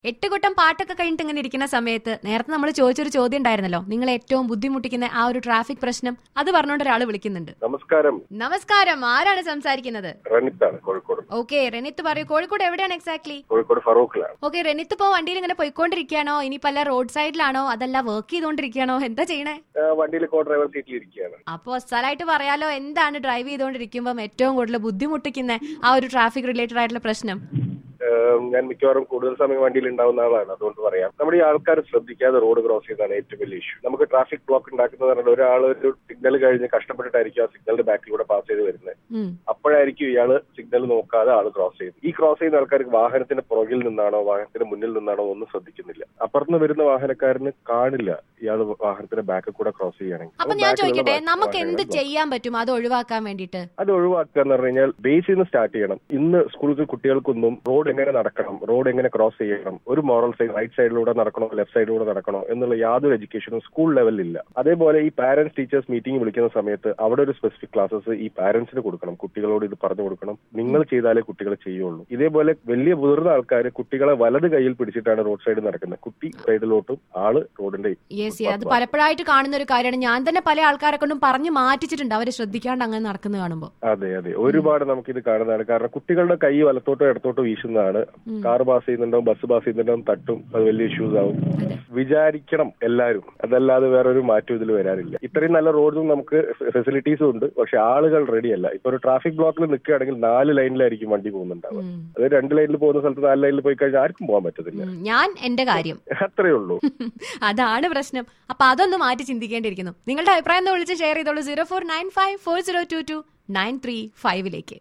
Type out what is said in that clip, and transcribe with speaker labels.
Speaker 1: എട്ട് കൂട്ടം പാട്ടൊക്കെ കഴിഞ്ഞിട്ട് ഇങ്ങനെ ഇരിക്കുന്ന സമയത്ത് നേരത്തെ നമ്മൾ ചോദിച്ചൊരു ചോദ്യം ഉണ്ടായിരുന്നല്ലോ നിങ്ങൾ ഏറ്റവും ബുദ്ധിമുട്ടിക്കുന്ന ആ ഒരു ട്രാഫിക് പ്രശ്നം അത് പറഞ്ഞുകൊണ്ട് ഒരാൾ വിളിക്കുന്നുണ്ട്
Speaker 2: നമസ്കാരം
Speaker 1: നമസ്കാരം ആരാണ് സംസാരിക്കുന്നത്
Speaker 2: റനിത്താണ് കോഴിക്കോട്
Speaker 1: ഓക്കെ റെനിത്ത് പറയൂ കോഴിക്കോട് എവിടെയാണ് എക്സാക്ട്ലി
Speaker 2: കോഴിക്കോട് ഫറൂഖിലാണ്
Speaker 1: ഓക്കെ റെനിത്ത് ഇപ്പോ വണ്ടിയിൽ ഇങ്ങനെ പോയിക്കൊണ്ടിരിക്കുകയാണോ ഇനി പല റോഡ് സൈഡിലാണോ അതല്ല വർക്ക് ചെയ്തുകൊണ്ടിരിക്കുകയാണോ എന്താ ചെയ്യണേ
Speaker 2: ആ, വണ്ടിയിൽ കോ ഡ്രൈവർ സീറ്റിൽ ഇരിക്കുകയാണ്
Speaker 1: അപ്പോ സ്ഥലമായിട്ട് പറയാലോ എന്താണ് ഡ്രൈവ് ചെയ്തുകൊണ്ടിരിക്കുമ്പോൾ ഏറ്റവും കൂടുതൽ ബുദ്ധിമുട്ടിക്കുന്ന ആ ഒരു ട്രാഫിക് റിലേറ്റഡ് ആയിട്ടുള്ള പ്രശ്നം
Speaker 2: ആ, ഞാൻ മിക്കവാറും കൂടുതൽ സമയം വണ്ടിയിൽ ഉണ്ടാവുന്ന ആളാണ് അതുകൊണ്ട് പറയാം നമ്മുടെ ഈ ആൾക്കാർ ശ്രദ്ധിക്കാതെ റോഡ് ക്രോസ് ചെയ്യുന്നതാണ് ഏറ്റവും വലിയ ഇഷ്യൂ നമുക്ക് ട്രാഫിക് ബ്ലോക്ക് ഉണ്ടാക്കുന്നത് പറഞ്ഞാൽ ഒരാൾ ഒരു സിഗ്നൽ കഴിഞ്ഞ് കഷ്ടപ്പെട്ടിട്ടായിരിക്കും ആ സിഗ്നലിന്റെ ബാക്കിലൂടെ പാസ് ചെയ്ത് വരുന്നത്
Speaker 1: ഉം.
Speaker 2: അപ്പോഴായിരിക്കും ഇയാള് സിഗ്നൽ നോക്കാതെ ആള് ക്രോസ് ചെയ്യുന്നത് ഈ ക്രോസ് ചെയ്യുന്ന ആൾക്കാർക്ക് വാഹനത്തിന്റെ പുറകിൽ നിന്നാണോ വാഹനത്തിന്റെ മുന്നിൽ നിന്നാണോ ഒന്നും ശ്രദ്ധിക്കുന്നില്ല അപ്പുറത്ത് വരുന്ന വാഹനക്കാരന് കാണില്ല ഇയാള് വാഹനത്തിന്റെ ബാക്കിൽ കൂടെ ക്രോസ് ചെയ്യുകയാണെങ്കിൽ
Speaker 1: അപ്പൊ
Speaker 2: അപ്പൊ
Speaker 1: ഞാൻ
Speaker 2: ബാക്കിലുള്ള
Speaker 1: ചോദിക്കട്ടെ
Speaker 2: വാഹനങ്ങൾ
Speaker 1: നമുക്ക് എന്ത്
Speaker 2: block
Speaker 1: ചെയ്യാൻ പറ്റും അത് ഒഴിവാക്കാൻ വേണ്ടിയിട്ട്
Speaker 2: അത് ഒഴിവാക്കുക എന്ന് പറഞ്ഞു കഴിഞ്ഞാൽ ബേസിൽ നിന്ന് സ്റ്റാർട്ട് ചെയ്യണം ഇന്ന് സ്കൂളിൽ കുട്ടികൾക്കൊന്നും റോഡ് എങ്ങനെ നടക്കണം റോഡ് എങ്ങനെ ക്രോസ് ചെയ്യണം ഒരു മോറൽ സൈഡ് റൈറ്റ് സൈഡിലൂടെ നടക്കണോ ലെഫ്റ്റ് സൈഡിലൂടെ നടക്കണോ എന്നുള്ള യാതൊരു എഡ്യൂക്കേഷനും സ്കൂൾ ലെവലിലില്ല അതേപോലെ ഈ പാരന്റ്സ് ടീച്ചേഴ്സ് മീറ്റിംഗ് വിളിക്കുന്ന സമയത്ത് അവിടെ ഒരു സ്പെസിഫിക് ക്ലാസ്സസ് ഈ പാരന്റ്സിന് കൊടുക്കണം കുട്ടികളോട് ഇത് പറഞ്ഞു കൊടുക്കണം നിങ്ങൾ ചെയ്താലേ കുട്ടികൾ ചെയ്യുള്ളൂ ഇതേപോലെ വലിയ മുതിർന്ന ആൾക്കാർ കുട്ടികളെ വലത് കയ്യിൽ പിടിച്ചിട്ടാണ് റോഡ് സൈഡ് നടക്കുന്നത് കുട്ടി സൈഡിലോട്ടും ആള് റോഡിന്റെ
Speaker 1: യെസ് അത് പലപ്പോഴായിട്ട് കാണുന്ന ഒരു കാര്യമാണ് ഞാൻ തന്നെ പല ആൾക്കാരെ കൊണ്ടും പറഞ്ഞു മാറ്റിച്ചിട്ടുണ്ട് അവര് ശ്രദ്ധിക്കാണ്ട് അങ്ങനെ നടക്കുന്നത് കാണുമ്പോൾ
Speaker 2: അതെ അതെ ഒരുപാട് നമുക്കിത് കാണുന്നതാണ് കാരണം കുട്ടികളുടെ കൈ വലത്തോട്ടോ ഇടത്തോട്ടോ വീശുന്നതാണ് കാർ പാസ് ചെയ്യുന്നുണ്ടാവും ബസ് പാസ് ചെയ്യുന്നുണ്ടാവും തട്ടും അത് വലിയ ഇഷ്യൂസ് ആവും
Speaker 1: അതെ.
Speaker 2: വിചാരിക്കണം എല്ലാവരും അതല്ലാതെ വേറൊരു മാറ്റം ഇതിൽ വരാനില്ല ഇത്രയും നല്ല റോഡും നമുക്ക് ഫെസിലിറ്റീസും ഉണ്ട് പക്ഷെ ആളുകൾ റെഡിയല്ല ഇപ്പൊ ഒരു ട്രാഫിക് ബ്ലോക്കിൽ നിൽക്കുകയാണെങ്കിൽ നാല് ലൈനിലായിരിക്കും വണ്ടി പോകുന്നുണ്ടാവുക
Speaker 1: ഉം.
Speaker 2: അത് രണ്ട് ലൈനിൽ പോകുന്ന സ്ഥലത്ത് നാല് ലൈനിൽ പോയി കഴിഞ്ഞാൽ ആർക്കും പോകാൻ പറ്റത്തില്ല
Speaker 1: ഉം. ഞാൻ എന്റെ കാര്യം
Speaker 2: അത്രേ ഉള്ളൂ
Speaker 1: അതാണ് പ്രശ്നം അപ്പൊ അതൊന്ന് മാറ്റി ചിന്തിക്കേണ്ടിയിരിക്കുന്നു നിങ്ങളുടെ അഭിപ്രായം ഒന്ന് വിളിച്ച് ഷെയർ ചെയ്തോളൂ zero four nine five four zero two two nine three ഫൈവിലേക്ക്